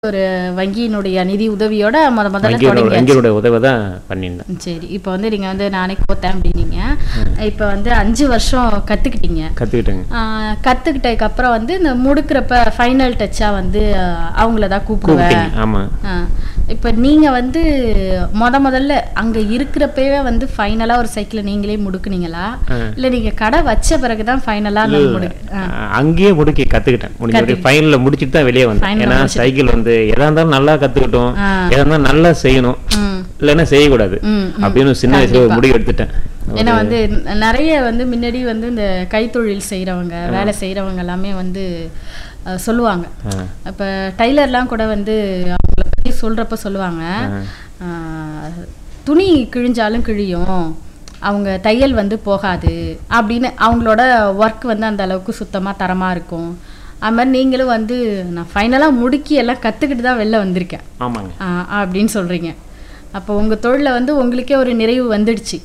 ஒரு வங்கியினுடைய நிதி உதவியோட முத முதல்ல வங்கியோட தொடங்கி வங்கியோட உதவி தான் பண்ணியிருந்தேன் சரி இப்போ வந்து நீங்க வந்து நானே கோத்தேன் அப்படின்னீங்க இப்போ வந்து அஞ்சு வருஷம் கத்துக்கிட்டீங்க கற்றுக்கிட்டேங்க ஆஹ் கத்துக்கிட்டதுக்கு அப்புறம் வந்து இந்த முடுக்கிறப்ப ஃபைனல் டச்சா வந்து ஆஹ் அவங்கள தான் கூப்பிடுவேன் கூப்பிட்டீங்க ஆமாம் ஆஹ் இப்ப நீங்க வந்து முத முதல்ல அங்க இருக்கிறப்பவே வந்து ஃபைனலா ஒரு சைக்கிளை நீங்களே முடுக்குனீங்களா இல்ல நீங்க கடை வச்ச பிறகுதான் ஃபைனலா நான் முடு அங்கேயே முடிக்க கற்றுக்கிட்டேன் முடிஞ்ச ஃபைனலில் முடிச்சுட்டு தான் வெளியே வந்தேன் Final ல ஏன்னா சைக்கிள் வந்து எதா இருந்தாலும் நல்லா கற்றுக்கிட்டோம் ஆ. எதா இருந்தாலும் நல்லா செய்யணும் ம் இல்லைன்னா செய்யக்கூடாது ம், ம். அப்படின்னு சின்ன வயசுல ஒரு முடிவு எடுத்துட்டேன் ஏன்னா வந்து ந- நிறைய வந்து முன்னாடி வந்து இந்த கைத்தொழில் செய்றவங்க வேலை செய்றவங்க எல்லாமே வந்து அஹ், சொல்லுவாங்க ஆ. இப்ப டைலர்லாம் கூட வந்து அவங்கள பத்தி சொல்றப்ப சொல்லுவாங்க ஆஹ், துணி கிழிஞ்சாலும் கிழியும் அவங்க தையல் வந்து போகாது அப்படின்னு அவங்களோட ஒர்க் வந்து அந்த அளவுக்கு சுத்தமா தரமா இருக்கும் அது மாதிரி நீங்களும் வந்து நான் ஃபைனலாக முடுக்கி எல்லாம் கற்றுக்கிட்டு தான் வெளில வந்திருக்கேன் ஆமாங்க ஆஹ் அப்படின்னு சொல்றீங்க அப்போ உங்க தொழில வந்து உங்களுக்கே ஒரு நிறைவு வந்துடுச்சு